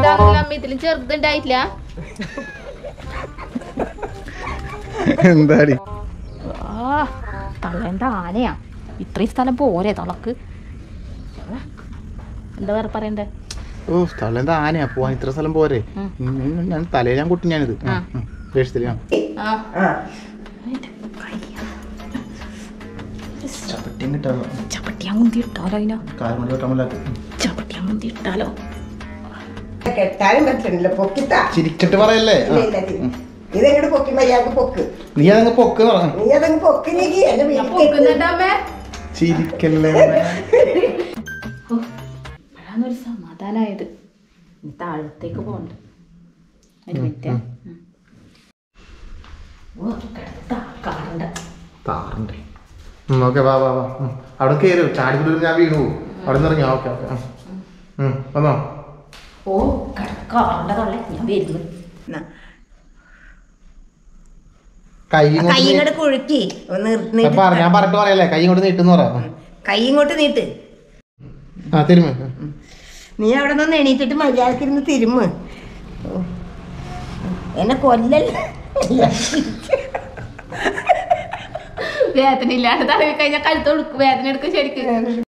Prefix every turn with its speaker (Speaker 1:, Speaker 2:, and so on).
Speaker 1: ചെറുതാണല്ലോ അമ്മ ഇതിലും ചെറുതുണ്ടായിട്ടില്ല
Speaker 2: എന്താടി
Speaker 1: ആ തള്ളേണ്ട ആനയാ ഇത്രയും സ്ഥലം പോരെ തളക്ക് എന്താ വേറെ പറയണ്ടേ
Speaker 2: ഓ സ്ഥലം ആനയാ പോവാൻ ഇത്ര സ്ഥലം പോരെ
Speaker 1: ഉം.
Speaker 2: ഉം, ഉം, ഞാൻ തലയിൽ ഞാൻ കുട്ടി ഞാനിത്
Speaker 1: ആ.
Speaker 2: വേഷത്തില് ആ
Speaker 1: ആ
Speaker 2: ചപ്പട്ടിയും കിട്ടാമോ
Speaker 1: ചപ്പട്ടിയാ മുന്തി ഇട്ടാലോ അതിനാ
Speaker 2: കാൽമണി വെട്ടാമല്ലാത്ത
Speaker 1: ചപ്പട്ടിയാ മുന്തി ഇട്ടാലോ
Speaker 3: കെട്ടാനും പറ്റണില്ല പൊക്കിത്താ
Speaker 2: ചിരിച്ചിട്ട് പറയല്ലേ ആ.
Speaker 3: ഇല്ല, ഇല്ല, ഇല്ല. ഇതെങ്ങോട്ട് പൊക്കി മര്യാദക്ക് പൊക്ക്
Speaker 2: നീ അതങ്ങ് പൊക്ക് പറ
Speaker 3: നീ അതങ്ങ് പൊക്കി നീക്കി എന്റെ വീട്ടിൽ
Speaker 1: പൊക്കുന്നുണ്ടമ്മേ
Speaker 2: ചിരിക്കല്ലേ
Speaker 1: അപ്പോഴാന്നൊരു സമാധാനായത് ഇനി താഴത്തേക്ക് പോകണ്ട ഒരു മിനിറ്റ് ഓ കിടത്താ കാണണ്ട
Speaker 2: താറുണ്ടേ ഓക്കെ വാ വാ വാ ഉം. അവിടെ കയറി ചാടി കുടിച്ച് ഞാൻ വീണു പോകും അവിടെ നിന്ന് ഇറങ്ങി ഓക്കെ ഓക്കെ വന്നോ
Speaker 1: ഓ കിടക്കാറുണ്ട തള്ളേ ഞാൻ വരുന്നു
Speaker 2: കൈ
Speaker 3: കൈ
Speaker 2: ഇങ്ങോട്ട്
Speaker 3: ഇങ്ങോട്ട് കുഴുക്കി ഒന്ന്
Speaker 2: നീ-
Speaker 3: നീട്ടി
Speaker 2: പറ ഞാൻ പറഞ്ഞിട്ട് പറയല്ലേ കൈ ഇങ്ങോട്ട് നീട്ടെന്ന് പറ
Speaker 3: കൈ ഇങ്ങോട്ട് നീട്ട്
Speaker 2: ആ തിരുമ
Speaker 3: നീ അവിടെ നിന്ന് എണീറ്റിട്ട് മര്യാദക്ക് ഇരുന്ന് തിരുമ്മ് ഓ. എന്നെ കൊല്ലല്ലേ
Speaker 1: വേദന ഇല്ലാണ്ട് തടവി കഴിഞ്ഞാൽ കഴുത്ത് കൊടുക്കും വേദന എടുക്കും ശരിക്കും